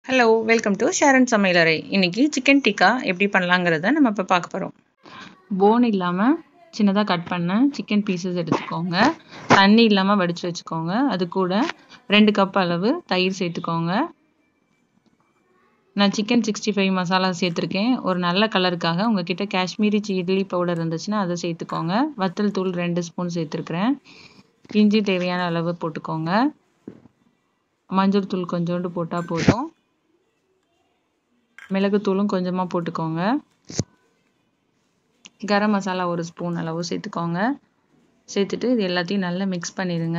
hello welcome to ஷேரன் சமையலறை இன்னைக்கு chicken tikka எப்படி பண்ணலாங்கிறத நம்ம இப்போ பார்க்க போகிறோம் போன் இல்லாமல் சின்னதாக கட் பண்ண சிக்கன் பீசஸ் எடுத்துக்கோங்க தண்ணி இல்லாமல் வடித்து வச்சுக்கோங்க அது கூட ரெண்டு கப் அளவு தயிர் சேர்த்துக்கோங்க நான் சிக்கன் சிக்ஸ்டி ஃபைவ் மசாலா சேர்த்துருக்கேன் ஒரு நல்ல கலருக்காக உங்ககிட்ட காஷ்மீரி சில்லி பவுடர் இருந்துச்சுன்னா அதை சேர்த்துக்கோங்க வத்தல் தூள் ரெண்டு ஸ்பூன் சேர்த்துருக்குறேன் இஞ்சி தேவையான அளவு போட்டுக்கோங்க மஞ்சள் தூள் கொஞ்சோண்டு போட்டால் போதும் மிளகுத்தூளும் கொஞ்சமாக போட்டுக்கோங்க கரம் மசாலா ஒரு ஸ்பூன் அளவு சேர்த்துக்கோங்க சேர்த்துட்டு இது எல்லாத்தையும் நல்லா மிக்ஸ் பண்ணிடுங்க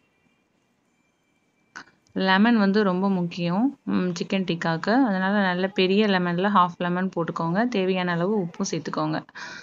லெமன் வந்து ரொம்ப முக்கியம் சிக்கன் டிக்காவுக்கு அதனால் நல்ல பெரிய லெமனில் ஹாஃப் லெமன் போட்டுக்கோங்க தேவையான அளவு உப்பும் சேர்த்துக்கோங்க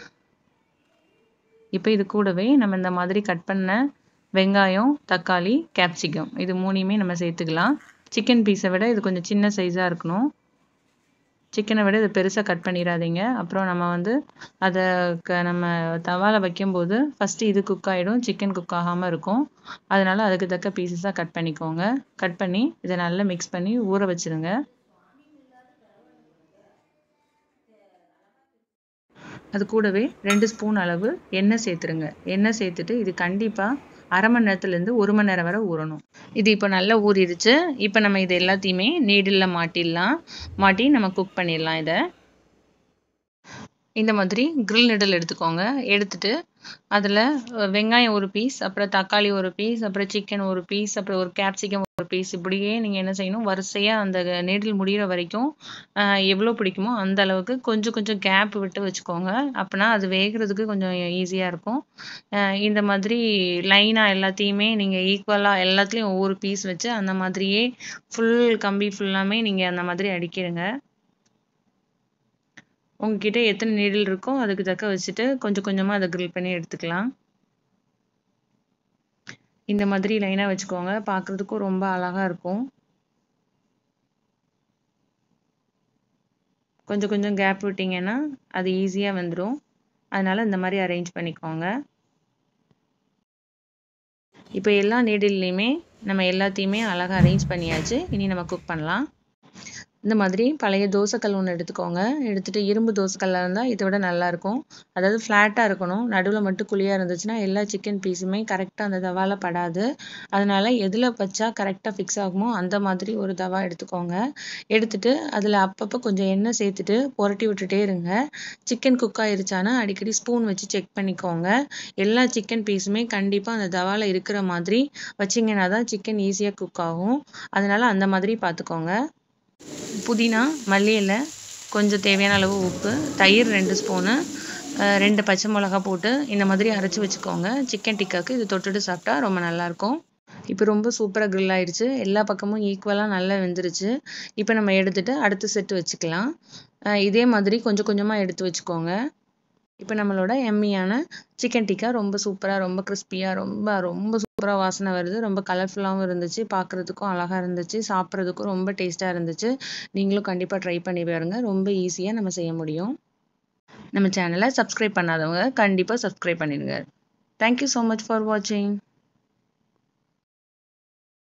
இப்போ இது கூடவே நம்ம இந்த மாதிரி கட் பண்ண வெங்காயம் தக்காளி கேப்சிகம் இது மூணையுமே நம்ம சேர்த்துக்கலாம் சிக்கன் பீஸை விட இது கொஞ்சம் சின்ன சைஸாக இருக்கணும் சிக்கனை விட இது பெருசாக கட் பண்ணிடாதீங்க அப்புறம் நம்ம வந்து அதை க நம்ம தவாவில் வைக்கும்போது ஃபஸ்ட்டு இது குக் ஆகிடும் சிக்கன் குக் ஆகாமல் இருக்கும் அதனால் அதுக்கு தக்க பீசஸாக கட் பண்ணிக்கோங்க கட் பண்ணி இதை நல்லா மிக்ஸ் பண்ணி ஊற வச்சுருங்க அது கூடவே ரெண்டு ஸ்பூன் அளவு எண்ணெய் சேர்த்துருங்க எண்ணெய் சேர்த்துட்டு இது கண்டிப்பாக அரை மணி நேரத்துலேருந்து ஒரு மணி நேரம் வரை ஊறணும் இது இப்போ நல்லா ஊறிடுச்சு இப்போ நம்ம இது எல்லாத்தையுமே நீடில் மாட்டிடலாம் மாட்டி நம்ம குக் பண்ணிடலாம் இதை இந்த மாதிரி கிரில் நிடல் எடுத்துக்கோங்க எடுத்துட்டு அதில் வெங்காயம் ஒரு பீஸ் அப்புறம் தக்காளி ஒரு பீஸ் அப்புறம் சிக்கன் ஒரு பீஸ் அப்புறம் ஒரு கேப்சிகம் ஒரு பீஸ் இப்படியே நீங்கள் என்ன செய்யணும் வரிசையாக அந்த நீடில் முடிகிற வரைக்கும் எவ்வளோ பிடிக்குமோ அந்த அளவுக்கு கொஞ்சம் கொஞ்சம் கேப் விட்டு வச்சுக்கோங்க அப்படின்னா அது வேகிறதுக்கு கொஞ்சம் ஈஸியாக இருக்கும் இந்த மாதிரி லைனாக எல்லாத்தையுமே நீங்கள் ஈக்குவலாக எல்லாத்துலேயும் ஒவ்வொரு பீஸ் வச்சு அந்த மாதிரியே ஃபுல் கம்பி ஃபுல்லாமே நீங்கள் அந்த மாதிரி அடிக்கிடுங்க உங்ககிட்ட எத்தனை நீடில் இருக்கோ அதுக்கு தக்க வச்சுட்டு கொஞ்சம் கொஞ்சமாக அதை கிரில் பண்ணி எடுத்துக்கலாம் இந்த மாதிரி லைனாக வச்சுக்கோங்க பார்க்குறதுக்கும் ரொம்ப அழகாக இருக்கும் கொஞ்சம் கொஞ்சம் கேப் விட்டிங்கன்னா அது ஈஸியாக வந்துடும் அதனால் இந்த மாதிரி அரேஞ்ச் பண்ணிக்கோங்க இப்போ எல்லா நீடில்லையுமே நம்ம எல்லாத்தையுமே அழகாக அரேஞ்ச் பண்ணியாச்சு இனி நம்ம குக் பண்ணலாம் இந்த மாதிரி பழைய தோசைக்கல் ஒன்று எடுத்துக்கோங்க எடுத்துகிட்டு இரும்பு தோசைக்கல்லாக இருந்தால் இதை விட நல்லாயிருக்கும் அதாவது ஃப்ளாட்டாக இருக்கணும் நடுவில் மட்டும் குழியாக இருந்துச்சுன்னா எல்லா சிக்கன் பீஸுமே கரெக்டாக அந்த தவாவில் படாது அதனால் எதில் வச்சா கரெக்டாக ஃபிக்ஸ் ஆகுமோ அந்த மாதிரி ஒரு தவா எடுத்துக்கோங்க எடுத்துகிட்டு அதில் அப்பப்போ கொஞ்சம் எண்ணெய் சேர்த்துட்டு புரட்டி விட்டுட்டே இருங்க சிக்கன் குக் ஆயிருச்சானா அடிக்கடி ஸ்பூன் வச்சு செக் பண்ணிக்கோங்க எல்லா சிக்கன் பீஸுமே கண்டிப்பாக அந்த தவாவில் இருக்கிற மாதிரி வச்சிங்கன்னா தான் சிக்கன் ஈஸியாக குக் ஆகும் அதனால் அந்த மாதிரி பார்த்துக்கோங்க புதினா மல்லி இலை கொஞ்சம் தேவையான அளவு உப்பு தயிர் ரெண்டு ஸ்பூனு ரெண்டு பச்சை மிளகா போட்டு இந்த மாதிரி அரைச்சி வச்சுக்கோங்க சிக்கன் டிக்காக்கு இது தொட்டுட்டு சாப்பிட்டா ரொம்ப நல்லாயிருக்கும் இப்போ ரொம்ப சூப்பராக க்ரில் ஆயிடுச்சு எல்லா பக்கமும் ஈக்குவலாக நல்லா வெந்துருச்சு இப்போ நம்ம எடுத்துகிட்டு அடுத்த செட்டு வச்சுக்கலாம் இதே மாதிரி கொஞ்சம் கொஞ்சமாக எடுத்து வச்சுக்கோங்க இப்போ நம்மளோட எம்மியான சிக்கன் டிக்கா ரொம்ப சூப்பராக ரொம்ப கிறிஸ்பியாக ரொம்ப ரொம்ப சூப்பராக வாசனை வருது ரொம்ப கலர்ஃபுல்லாகவும் இருந்துச்சு பார்க்குறதுக்கும் அழகாக இருந்துச்சு சாப்பிட்றதுக்கும் ரொம்ப டேஸ்ட்டாக இருந்துச்சு நீங்களும் கண்டிப்பாக ட்ரை பண்ணி பாருங்க ரொம்ப ஈஸியாக நம்ம செய்ய முடியும் நம்ம சேனலை சப்ஸ்கிரைப் பண்ணாதவங்க கண்டிப்பாக சப்ஸ்கிரைப் பண்ணிடுங்க தேங்க்யூ ஸோ மச் ஃபார் வாட்சிங்